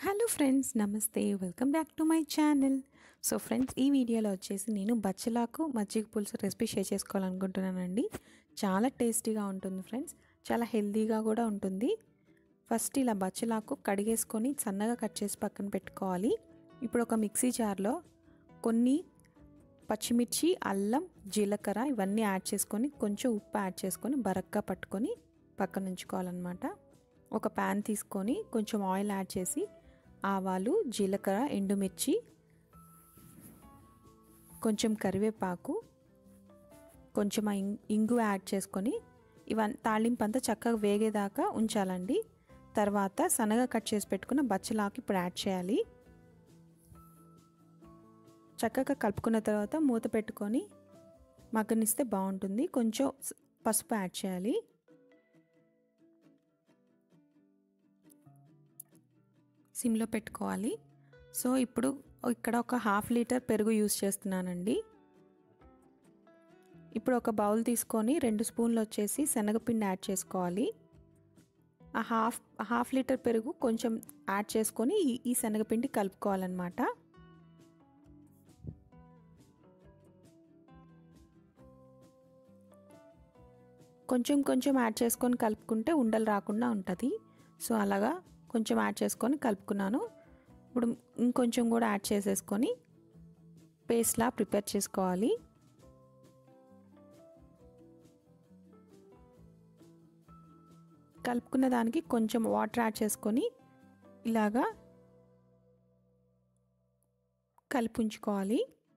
hello friends నమస్తే welcome back to my channel so friends ఈ వీడియోలో వచ్చేసి నేను బచ్చలాకు మజ్జిగ పులుసు రెసిపీ షేర్ చేసుకోవాలనుకుంటున్నానండి చాలా టేస్టీగా ఉంటుంది ఫ్రెండ్స్ చాలా హెల్తీగా కూడా ఉంటుంది ఫస్ట్ ఇలా బచ్చలాకు కడిగేసుకొని సన్నగా కట్ చేసి పక్కన పెట్టుకోవాలి ఇప్పుడు ఒక మిక్సీ జార్లో కొన్ని పచ్చిమిర్చి అల్లం జీలకర్ర ఇవన్నీ యాడ్ చేసుకొని కొంచెం ఉప్పు యాడ్ చేసుకొని బరక్గా పట్టుకొని పక్కన ఉంచుకోవాలన్నమాట ఒక ప్యాన్ తీసుకొని కొంచెం ఆయిల్ యాడ్ చేసి ఆవాలు జీలకర్ర ఎండుమిర్చి కొంచెం కరివేపాకు కొంచెం ఇంగు యాడ్ చేసుకొని ఇవన్నీ తాళింపు అంతా చక్కగా వేగేదాకా ఉంచాలండి తర్వాత సన్నగా కట్ చేసి పెట్టుకున్న బచ్చలాకు ఇప్పుడు యాడ్ చేయాలి చక్కగా కలుపుకున్న తర్వాత మూత పెట్టుకొని మగ్గనిస్తే బాగుంటుంది కొంచెం పసుపు యాడ్ చేయాలి సిమ్లో పెట్టుకోవాలి సో ఇప్పుడు ఇక్కడ ఒక హాఫ్ లీటర్ పెరుగు యూస్ చేస్తున్నానండి ఇప్పుడు ఒక బౌల్ తీసుకొని రెండు స్పూన్లు వచ్చేసి శనగపిండి యాడ్ చేసుకోవాలి ఆ హాఫ్ హాఫ్ లీటర్ పెరుగు కొంచెం యాడ్ చేసుకొని ఈ శనగపిండి కలుపుకోవాలన్నమాట కొంచెం కొంచెం యాడ్ చేసుకొని కలుపుకుంటే ఉండలు రాకుండా ఉంటుంది సో అలాగా కొంచెం యాడ్ చేసుకొని కలుపుకున్నాను ఇప్పుడు ఇంకొంచెం కూడా యాడ్ చేసేసుకొని పేస్ట్లా ప్రిపేర్ చేసుకోవాలి కలుపుకున్న దానికి కొంచెం వాటర్ యాడ్ చేసుకొని ఇలాగా కలిపి ఉంచుకోవాలి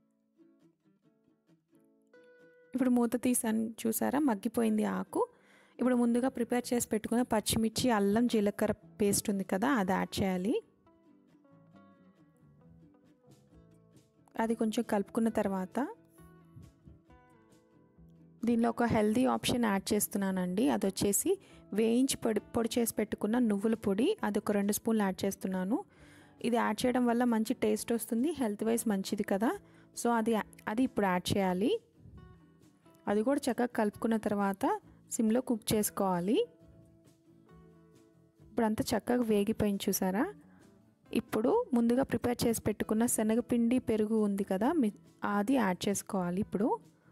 ఇప్పుడు మూత తీసాను చూసారా మగ్గిపోయింది ఆకు ఇప్పుడు ముందుగా ప్రిపేర్ చేసి పెట్టుకున్న పచ్చిమిర్చి అల్లం జీలకర్ర పేస్ట్ ఉంది కదా అది యాడ్ చేయాలి అది కొంచెం కలుపుకున్న తర్వాత దీనిలో ఒక హెల్దీ ఆప్షన్ యాడ్ చేస్తున్నానండి అది వచ్చేసి వేయించి పొడి పొడి చేసి పెట్టుకున్న నువ్వుల పొడి అది ఒక రెండు స్పూన్లు యాడ్ చేస్తున్నాను ఇది యాడ్ చేయడం వల్ల మంచి టేస్ట్ వస్తుంది హెల్త్ వైజ్ మంచిది కదా సో అది అది ఇప్పుడు యాడ్ చేయాలి అది కూడా చక్కగా కలుపుకున్న తర్వాత సిమ్లో కుక్ చేసుకోవాలి ఇప్పుడు అంతా చక్కగా వేగిపోయింది చూసారా ఇప్పుడు ముందుగా ప్రిపేర్ చేసి పెట్టుకున్న శనగపిండి పెరుగు ఉంది కదా అది యాడ్ చేసుకోవాలి ఇప్పుడు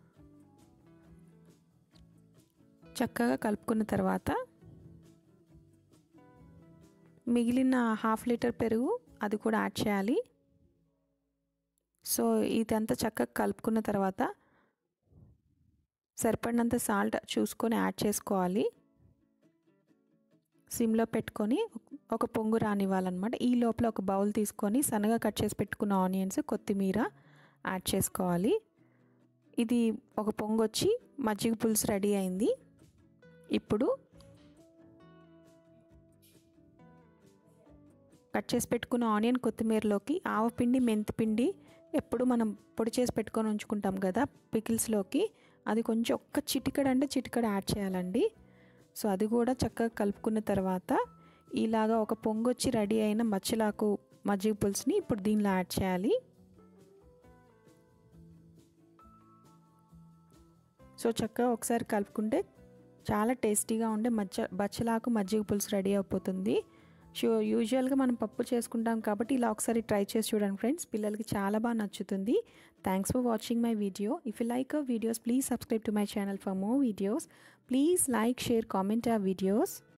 చక్కగా కలుపుకున్న తర్వాత మిగిలిన హాఫ్ లీటర్ పెరుగు అది కూడా యాడ్ చేయాలి సో ఇదంతా చక్కగా కలుపుకున్న తర్వాత సరిపడినంత సాల్ట్ చూసుకొని యాడ్ చేసుకోవాలి సిమ్లో పెట్టుకొని ఒక పొంగు రానివ్వాలన్నమాట ఈ లోపల ఒక బౌల్ తీసుకొని సన్నగా కట్ చేసి పెట్టుకున్న ఆనియన్స్ కొత్తిమీర యాడ్ చేసుకోవాలి ఇది ఒక పొంగు వచ్చి మజ్జిగ పులుసు రెడీ అయింది ఇప్పుడు కట్ చేసి పెట్టుకున్న ఆనియన్ కొత్తిమీరలోకి ఆవపిండి మెంతిపిండి ఎప్పుడు మనం పొడి చేసి పెట్టుకొని ఉంచుకుంటాం కదా పికిల్స్లోకి అది కొంచెం ఒక్క చిటికడ అంటే చిటికడ యాడ్ చేయాలండి సో అది కూడా చక్కగా కలుపుకున్న తర్వాత ఇలాగా ఒక పొంగొచ్చి రెడీ అయిన మచ్చలాకు మజ్జిగ పులుసుని ఇప్పుడు దీనిలో యాడ్ చేయాలి సో చక్కగా ఒకసారి కలుపుకుంటే చాలా టేస్టీగా ఉండే మచ్చ బచ్చలాకు మజ్జిగ పులుసు రెడీ అయిపోతుంది షో యూజువల్గా మనం పప్పు చేసుకుంటాం కాబట్టి ఇలా ఒకసారి ట్రై చేసి చూడండి ఫ్రెండ్స్ పిల్లలకి చాలా బాగా నచ్చుతుంది thanks for watching my video if you like our videos please subscribe to my channel for more videos please like share comment our videos